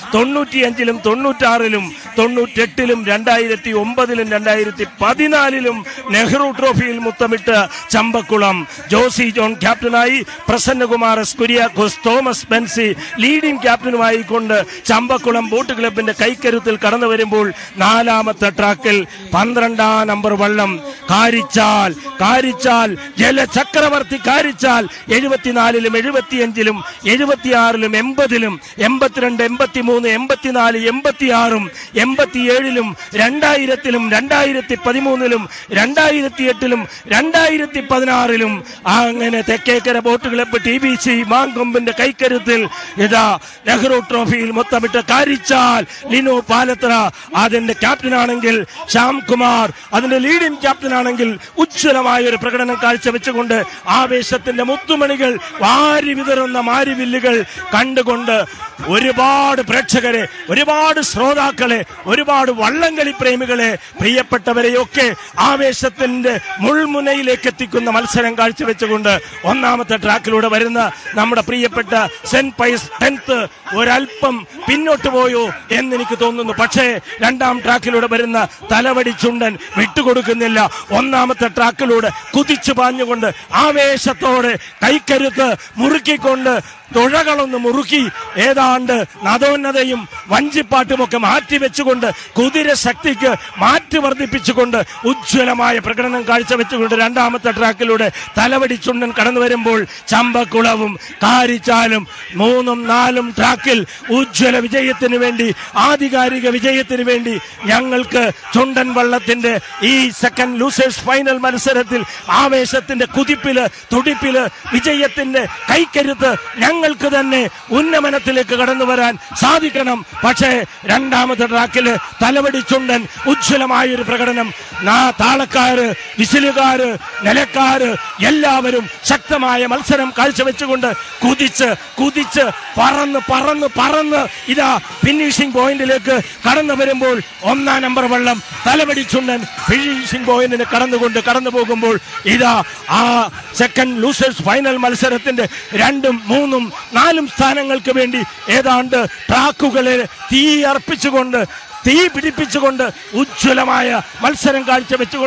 തൊണ്ണൂറ്റിയഞ്ചിലും തൊണ്ണൂറ്റാറിലും തൊണ്ണൂറ്റെട്ടിലും രണ്ടായിരത്തി ഒമ്പതിലും രണ്ടായിരത്തി പതിനാലിലും നെഹ്റു ട്രോഫിയിൽ മുത്തമിട്ട് ചമ്പക്കുളം ജോസി ജോൺ ക്യാപ്റ്റനായി Prasannakumar S Kuriakose Thomas Benzy leading ക്യാപ്റ്റനുമായി കൊണ്ട് ചമ്പക്കുളം ബോട്ട് ക്ലബിന്റെ കൈക്കരുത്തിൽ കടന്നു വരുമ്പോൾ നാലാമത്തെ ട്രാക്കിൽ പന്ത്രണ്ടാം നമ്പർ വള്ളം കാരിച്ചാൽ കാരിച്ചാൽ ജലചക്രവർത്തി കാരിച്ചാൽ എഴുപത്തിനാലിലും എഴുപത്തിയഞ്ചിലും എഴുപത്തിയാറിലും എൺപതിലും എൺപത്തിരണ്ട് എൺപത്തിമൂന്ന് എൺപത്തിനാല് എൺപത്തിയാറും എൺപത്തിയേഴിലും രണ്ടായിരത്തിലും രണ്ടായിരത്തി പതിമൂന്നിലും രണ്ടായിരത്തി എട്ടിലും രണ്ടായിരത്തി പതിനാറിലും അങ്ങനെ Thekkekkara boat club T B C മാങ്കൊമ്പിന്റെ കൈക്കരുത്തിൽ ഇതാ നെഹ്റു ട്രോഫിയിൽ മൊത്തമിട്ട് കാരിച്ചാൽ ലിനു പാലത്ര അതിന്റെ ക്യാപ്റ്റനാണെങ്കിൽ ശ്യാം കുമാർ അതിന്റെ ലീഡിംഗ് ക്യാപ്റ്റനാണെങ്കിൽ ഉജ്ജ്വലമായ ഒരു പ്രകടനം കാഴ്ചവെച്ചുകൊണ്ട് ആവേശത്തിന്റെ മുത്തുമണികൾ വാരി വിതറുന്ന മാരിവില്ലുകൾ കണ്ടുകൊണ്ട് ഒരുപാട് പ്രേക്ഷകരെ ഒരുപാട് ശ്രോതാക്കളെ ഒരുപാട് വള്ളംകളി പ്രേമികളെ പ്രിയപ്പെട്ടവരെയൊക്കെ ആവേശത്തിന്റെ മുൾമുനയിലേക്ക് എത്തിക്കുന്ന മത്സരം കാഴ്ചവെച്ചുകൊണ്ട് ഒന്നാമത്തെ ട്രാക്കിലൂടെ വരുന്ന നമ്മുടെ പ്രിയപ്പെട്ട സെന്റ് പൈസ് ടെൻത്ത് ഒരല്പം പിന്നോട്ട് പോയോ എന്ന് എനിക്ക് തോന്നുന്നു പക്ഷേ രണ്ടാം ട്രാക്കിലൂടെ വരുന്ന തലവടി ചുണ്ടൻ വിട്ടുകൊടുക്കുന്നില്ല ഒന്നാമത്തെ ട്രാക്കിലൂടെ കുതിച്ചു പാഞ്ഞുകൊണ്ട് ആവേശത്തോടെ കൈക്കരുത്ത് മുറുക്കിക്കൊണ്ട് തുഴകളൊന്ന് മുറുക്കി ഏതാണ്ട് നദോന്നതയും വഞ്ചിപ്പാട്ടുമൊക്കെ മാറ്റിവെച്ചുകൊണ്ട് കുതിര ശക്തിക്ക് മാറ്റി വർദ്ധിപ്പിച്ചുകൊണ്ട് ഉജ്ജ്വലമായ പ്രകടനം കാഴ്ചവെച്ചുകൊണ്ട് രണ്ടാമത്തെ ട്രാക്കിലൂടെ തലവടി ചുണ്ടൻ കടന്നു വരുമ്പോൾ ചമ്പക്കുളവും കാരിച്ചാലും മൂന്നും നാലും ട്രാക്കിൽ ഉജ്ജ്വല വിജയത്തിന് വേണ്ടി ആധികാരിക വിജയത്തിന് വേണ്ടി ഞങ്ങൾക്ക് ചുണ്ടൻ വള്ളത്തിന്റെ ഈ സെക്കൻഡ് ലൂസേഴ്സ് ഫൈനൽ മത്സരത്തിൽ ആവേശത്തിന്റെ കുതിപ്പില് തുടിപ്പില് വിജയത്തിന്റെ കൈക്കരുത്ത് ഞങ്ങൾക്ക് തന്നെ ഉന്നമനത്തിലേക്ക് കടന്നു വരാൻ സാധിക്കണം പക്ഷേ രണ്ടാമത്തെ ട്രാക്കില് തലവടി ചുണ്ടൻ ഉജ്ജ്വലമായ ഒരു പ്രകടനം നാ താളക്കാര് വിസിലുകാര് നിലക്കാര് എല്ലാവരും ശക്തമായ മത്സരം കാഴ്ചവെച്ചുകൊണ്ട് കുതിച്ച് കുതിച്ച് പറന്ന് പറന്ന് പറന്ന് ഇതാ ഫിനിഷിംഗ് പോയിന്റിലേക്ക് കടന്നു വരുമ്പോൾ ഒന്നാം നമ്പർ വള്ളം തലവടി ചുണ്ടൻ ഫിനിഷിംഗ് പോയിന്റിന് കടന്നുകൊണ്ട് കടന്നു പോകുമ്പോൾ ഇതാ ആ സെക്കൻഡ് ലൂസേഴ്സ് ഫൈനൽ മത്സരത്തിന്റെ രണ്ടും മൂന്നും നാലും സ്ഥാനങ്ങൾക്ക് വേണ്ടി ഏതാണ്ട് ട്രാക്കുകളെ തീ അർപ്പിച്ചുകൊണ്ട് തീ പിടിപ്പിച്ചുകൊണ്ട് ഉജ്ജ്വലമായ മത്സരം കാഴ്ചവെച്ചുകൊണ്ട്